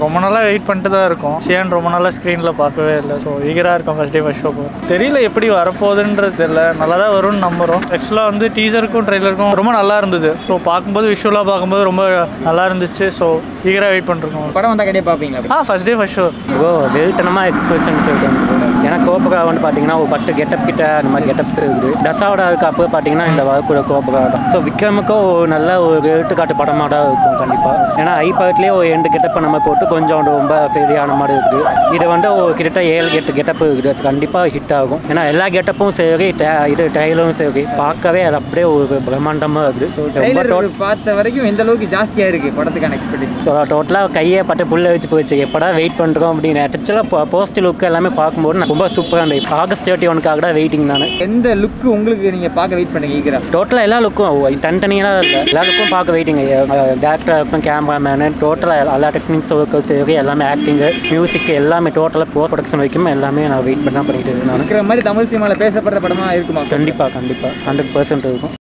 ரொம்ப நாளாக வெயிட் பண்ணிட்டு தான் இருக்கோம் சியான் ரொம்ப நாளாக ஸ்க்ரீனில் பார்க்கவே இல்லை ஸோ ஈகராக இருக்கும் ஃபஸ்ட் டே ஃபஸ்ட் ஷோ தெரியல எப்படி வரப்போகுதுன்றது தெரியல நல்லா தான் வரும்னு நம்புகிறோம் ஆக்சுவலாக வந்து டீசருக்கும் ட்ரெய்லருக்கும் ரொம்ப நல்லா இருந்தது ஸோ பார்க்கும்போது விஷுவலாக பார்க்கும்போது ரொம்ப நல்லா இருந்துச்சு ஸோ ஈகராக வெயிட் பண்ணிருக்கோம் படம் வந்தால் கண்டிப்பாக பார்ப்பீங்களா ஆ first day first show bro வெயிட்டனமாக எக்ஸ்பிரஷன் இருக்குது ஏன்னா கோபகா வந்து பார்த்தீங்கன்னா ஒரு பத்து கெட்டப் கிட்ட அந்த மாதிரி கெட்டப்ஸ் இருக்குது தசாவோட அதுக்கு அப்போ பார்த்தீங்கன்னா இந்த வரக்கூட கோபகா தான் ஸோ விக்ரமுக்கும் ஒரு நல்ல ஒரு எடுத்துக்காட்டு படமாக தான் இருக்கும் கண்டிப்பாக ஏன்னா ஐ பக்கத்துலேயே ஒரு ரெண்டு கெட்டப் நம்ம போட்டு கொஞ்சம் ரொம்ப ஃபெரியான மாதிரி இருக்குது இது வந்து ஒரு கிட்டத்தட்ட ஏழு எட்டு கெட்டப் இருக்குது அது கண்டிப்பாக ஹிட் ஆகும் ஏன்னா எல்லா கெட்டப்பும் சரி ta- இது ட்ரைலரும் சரி பார்க்கவே அது அப்படியே ஒரு பிரம்மாண்டமாக இருக்குது ரொம்ப ட்ரெய்லர் டோட் பார்த்த வரைக்கும் எந்த அளவுக்கு ஜாஸ்தியாக இருக்குது படத்துக்கான எக்ஸ்பெக்டேஷன் டோட்டலாக கையை பட்டு புல்ல வச்சு போச்சு எப்படா வெயிட் பண்ணுறோம் அப்படின்னு ஆக்சுவலாக போஸ்ட் லுக் எல்லாமே பார்க்கும்போது நான் ரொம்ப சூப்பராக இருந்தது ஆகஸ்ட் தேர்ட்டி ஒனுக்காக தான் வெயிட்டிங் நான் எந்த லுக்கு உங்களுக்கு நீங்கள் பார்க்க வெயிட் பண்ணுங்க ஈகரா டோட்டலாக எல்லா லுக்கும் தனித்தனியாக இல்லை எல்லா லுக்கும் பார்க்க வெயிட்டிங் டேரக்டர் இருக்கும் கேமராமேனு டோட்டலாக எல்லா டெக்னிக்ஸ் ஒர்க்கர்ஸ் சரி எல்லாமே ஆக்டிங்கு மியூசிக் எல்லாமே டோட்டலாக போஸ்ட் ப்ரொடக்ஷன் வரைக்கும் எல்லாமே நான் வெயிட் பண்ணி தான் பண்ணிட்டு இருக்கேன் நான் இருக்கிற மாதிரி தமிழ் சினிமாவில் பேசப்படுற படமாக இருக்குமா கண்டிப்பாக கண்டிப்பாக ஹண்ட்ரட் பர்சன்ட் இருக்கும்